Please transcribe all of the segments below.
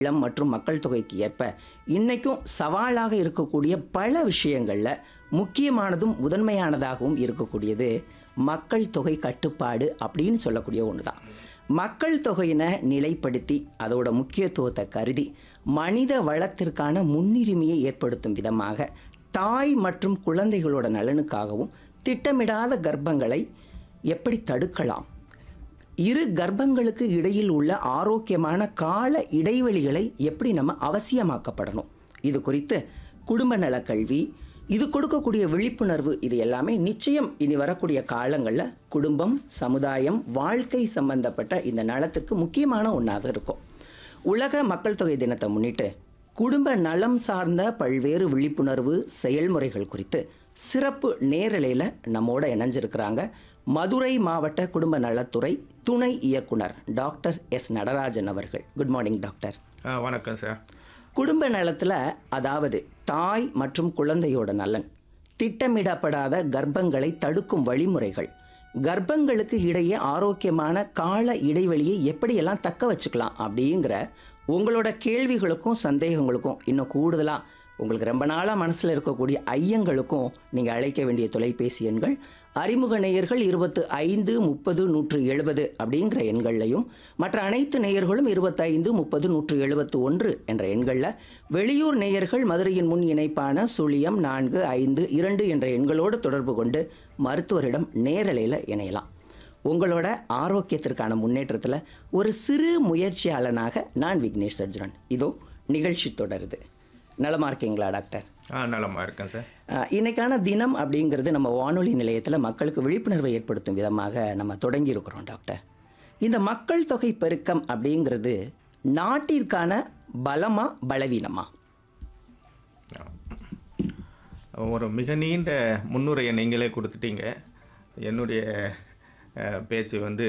இளம் மற்றும் மக்கள் தொகைக்கு ஏற்ப இன்னைக்கும் சவாலாக இருக்கக்கூடிய பல விஷயங்களில் முக்கியமானதும் முதன்மையானதாகவும் இருக்கக்கூடியது மக்கள் தொகை கட்டுப்பாடு அப்படின்னு சொல்லக்கூடிய ஒன்று தான் மக்கள் தொகையினை நிலைப்படுத்தி அதோட முக்கியத்துவத்தை கருதி மனித வளத்திற்கான முன்னுரிமையை ஏற்படுத்தும் விதமாக தாய் மற்றும் குழந்தைகளோட நலனுக்காகவும் திட்டமிடாத கர்ப்பங்களை எப்படி தடுக்கலாம் இரு கர்ப்பங்களுக்கு இடையில் உள்ள ஆரோக்கியமான கால இடைவெளிகளை எப்படி நம்ம அவசியமாக்கப்படணும் இது குறித்து குடும்ப நல கல்வி இது கொடுக்கக்கூடிய விழிப்புணர்வு இது எல்லாமே நிச்சயம் இனி வரக்கூடிய காலங்களில் குடும்பம் சமுதாயம் வாழ்க்கை சம்பந்தப்பட்ட இந்த நலத்துக்கு முக்கியமான ஒன்றாக இருக்கும் உலக மக்கள் தொகை தினத்தை முன்னிட்டு குடும்ப நலம் சார்ந்த பல்வேறு விழிப்புணர்வு செயல்முறைகள் குறித்து சிறப்பு நேரலையில் நம்மோட இணைஞ்சிருக்கிறாங்க மதுரை மாவட்ட குடும்ப நலத்துறை துணை இயக்குனர் டாக்டர் எஸ் நடராஜன் அவர்கள் குட் மார்னிங் டாக்டர் ஆ வணக்கம் சார் குடும்ப நலத்தில் அதாவது தாய் மற்றும் குழந்தையோட நலன் திட்டமிடப்படாத கர்ப்பங்களை தடுக்கும் வழிமுறைகள் கர்ப்பங்களுக்கு இடையே ஆரோக்கியமான கால இடைவெளியை எப்படியெல்லாம் தக்க வச்சுக்கலாம் அப்படிங்கிற உங்களோட கேள்விகளுக்கும் சந்தேகங்களுக்கும் இன்னும் கூடுதலாக உங்களுக்கு ரொம்ப நாளாக மனசில் இருக்கக்கூடிய ஐயங்களுக்கும் நீங்கள் அழைக்க வேண்டிய தொலைபேசி எண்கள் அறிமுக நேயர்கள் இருபத்து ஐந்து முப்பது நூற்று எழுபது அப்படிங்கிற எண்கள்லையும் மற்ற அனைத்து நேயர்களும் இருபத்தைந்து முப்பது நூற்று எழுபத்து ஒன்று என்ற எண்களில் வெளியூர் நேயர்கள் மதுரையின் முன் இணைப்பான சுழியம் நான்கு ஐந்து இரண்டு என்ற எண்களோடு தொடர்பு கொண்டு மருத்துவரிடம் நேரலையில் இணையலாம் உங்களோட ஆரோக்கியத்திற்கான முன்னேற்றத்தில் ஒரு சிறு முயற்சியாளனாக நான் விக்னேஷ் அர்ஜுனன் இதோ நிகழ்ச்சி தொடருது நலமா இருக்கீங்களா டாக்டர் ஆ நலமாக இருக்கேன் சார் அஹ், இன்னைக்கான தினம் அப்படிங்கிறது நம்ம வானொலி நிலையத்தில் மக்களுக்கு விழிப்புணர்வை ஏற்படுத்தும் விதமாக நம்ம தொடங்கி இருக்கிறோம் டாக்டர் இந்த மக்கள் தொகை பெருக்கம் அப்படிங்கிறது நாட்டிற்கான பலமா பலவீனமா ஒரு மிக நீண்ட முன்னுரையை நீங்களே கொடுத்துட்டீங்க என்னுடைய அஹ், பேச்சு வந்து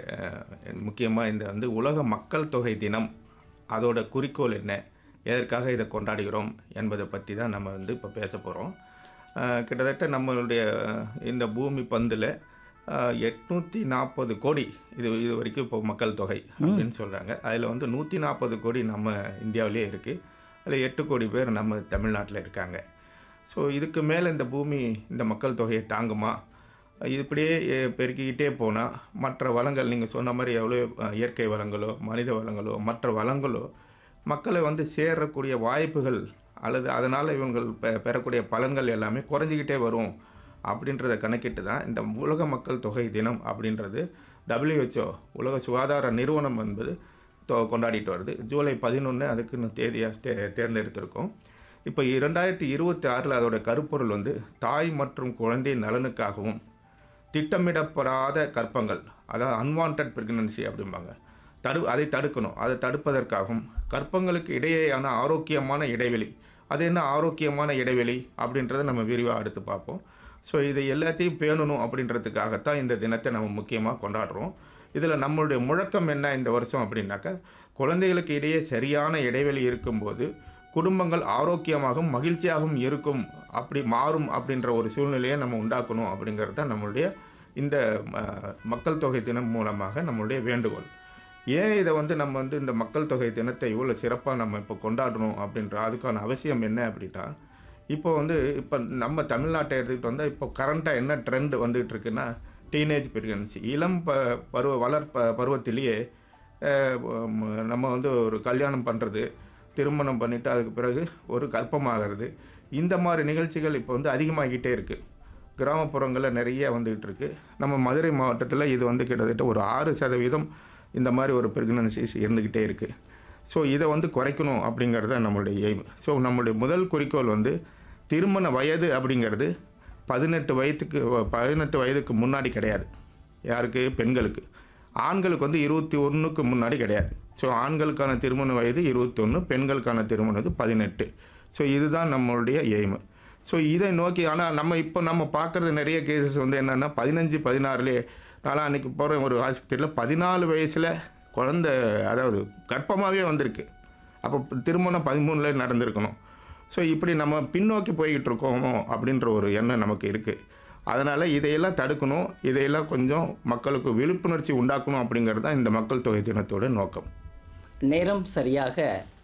முக்கியமாக இந்த வந்து உலக மக்கள் தொகை தினம் அதோட குறிக்கோள் என்ன எதற்காக இதை கொண்டாடுகிறோம் என்பதை பற்றி தான் நம்ம வந்து இப்போ பேச போகிறோம் கிட்டத்தட்ட நம்மளுடைய அஹ், இந்த பூமி பந்தில் எட்நூற்றி நாற்பது கோடி இது இது வரைக்கும் இப்போ மக்கள் தொகை அப்படின்னு சொல்கிறாங்க அதில் வந்து நூற்றி நாற்பது கோடி நம்ம இந்தியாவிலே இருக்குது அதில் எட்டு கோடி பேர் நம்ம தமிழ்நாட்டில் இருக்காங்க ஸோ இதுக்கு மேலே இந்த பூமி இந்த மக்கள் தொகையை தாங்குமா இது இப்படியே எ, பெருக்கிக்கிட்டே போனால் மற்ற வளங்கள் நீங்கள் சொன்ன மாதிரி எவ்வளோ அஹ், இயற்கை வளங்களோ மனித வளங்களோ மற்ற வளங்களோ மக்களை வந்து சேரக்கூடிய வாய்ப்புகள் அல்லது அதனால் இவங்கள் பெ பெறக்கூடிய பலன்கள் எல்லாமே குறைஞ்சிக்கிட்டே வரும் அப்படின்றத கணக்கிட்டு தான் இந்த உலக மக்கள் தொகை தினம் அப்படின்றது WHO உலக சுகாதார நிறுவனம் என்பது தொ- கொண்டாடிட்டு வருது ஜூலை பதினொன்று அதுக்குன்னு தேதியாக தே தேர்ந்தெடுத்திருக்கோம் இப்போ இரண்டாயிரத்தி இருபத்தி ஆறில் அதோட கருப்பொருள் வந்து தாய் மற்றும் குழந்தை நலனுக்காகவும் திட்டமிடப்படாத கற்பங்கள் அதாவது அன்வான்ட் பிரெக்னன்சி அப்படிம்பாங்க தடு அதை தடுக்கணும் அதை தடுப்பதற்காகவும் கற்பங்களுக்கு இடையேயான ஆரோக்கியமான இடைவெளி அது என்ன ஆரோக்கியமான இடைவெளி அப்படின்றத நம்ம விரிவாக அடுத்து பார்ப்போம் ஸோ இதை எல்லாத்தையும் பேணணும் அப்படின்றதுக்காகத்தான் இந்த தினத்தை நம்ம முக்கியமாக கொண்டாடுறோம் இதில் நம்மளுடைய முழக்கம் என்ன இந்த வருஷம் அப்படின்னாக்கா குழந்தைகளுக்கு இடையே சரியான இடைவெளி இருக்கும்போது குடும்பங்கள் ஆரோக்கியமாகவும் மகிழ்ச்சியாகவும் இருக்கும் அப்படி மாறும் அப்படின்ற ஒரு சூழ்நிலையை நம்ம உண்டாக்கணும் அப்படிங்கிறது தான் நம்மளுடைய இந்த அஹ், மக்கள் தொகை தினம் மூலமாக நம்மளுடைய வேண்டுகோள் ஏன் இதை வந்து நம்ம வந்து இந்த மக்கள் தொகை தினத்தை இவ்வளோ சிறப்பாக நம்ம இப்போ கொண்டாடணும் அப்படின்ற அதுக்கான அவசியம் என்ன அப்படின்னா இப்போ வந்து இப்போ நம்ம தமிழ்நாட்டை எடுத்துக்கிட்டு வந்தால் இப்போ கரண்ட்டாக என்ன ட்ரெண்ட் வந்துகிட்டு இருக்குன்னா டீனேஜ் பிரெக்னன்சி இளம் ப பருவ வளர் ப பருவத்திலேயே அஹ், ம- நம்ம வந்து ஒரு கல்யாணம் பண்ணுறது திருமணம் பண்ணிவிட்டு அதுக்கு பிறகு ஒரு கர்ப்பமாகிறது இந்த மாதிரி நிகழ்ச்சிகள் இப்போ வந்து அதிகமாகிக்கிட்டே இருக்குது கிராமப்புறங்களில் நிறைய வந்துகிட்டு இருக்கு நம்ம மதுரை மாவட்டத்தில் இது வந்து கிட்டத்தட்ட ஒரு ஆறு சதவீதம் இந்த மாதிரி ஒரு பிரெக்னன்சிஸ் இருந்துக்கிட்டே இருக்குது ஸோ இதை வந்து குறைக்கணும் அப்படிங்கிறது தான் நம்மளுடைய எய்ம் ஸோ நம்மளுடைய முதல் குறிக்கோள் வந்து திருமண வயது அப்படிங்கிறது பதினெட்டு வயதுக்கு பதினெட்டு வயதுக்கு முன்னாடி கிடையாது யாருக்கு பெண்களுக்கு ஆண்களுக்கு வந்து இருபத்தி ஒன்றுக்கு முன்னாடி கிடையாது ஸோ ஆண்களுக்கான திருமண வயது இருபத்தொன்று பெண்களுக்கான திருமண வயது பதினெட்டு ஸோ இதுதான் நம்மளுடைய எய்மு ஸோ இதை நோக்கி ஆனால் நம்ம இப்போ நம்ம பார்க்குறது நிறைய கேசஸ் வந்து என்னென்னா பதினஞ்சு பதினாறுலேயே நான் அன்றைக்கி போகிற ஒரு ஆஸ்பத்திரியில் பதினாலு வயசில் குழந்த அதாவது கர்ப்பமாகவே வந்திருக்கு அப்போ திருமணம் பதிமூணில் நடந்திருக்கணும் ஸோ இப்படி நம்ம பின்னோக்கி போய்கிட்டு இருக்கோமோ அப்படின்ற ஒரு எண்ணம் நமக்கு இருக்குது அதனால் இதையெல்லாம் தடுக்கணும் இதையெல்லாம் கொஞ்சம் மக்களுக்கு விழிப்புணர்ச்சி உண்டாக்கணும் அப்படிங்கிறது தான் இந்த மக்கள் தொகை தினத்தோட நோக்கம் நேரம் சரியாக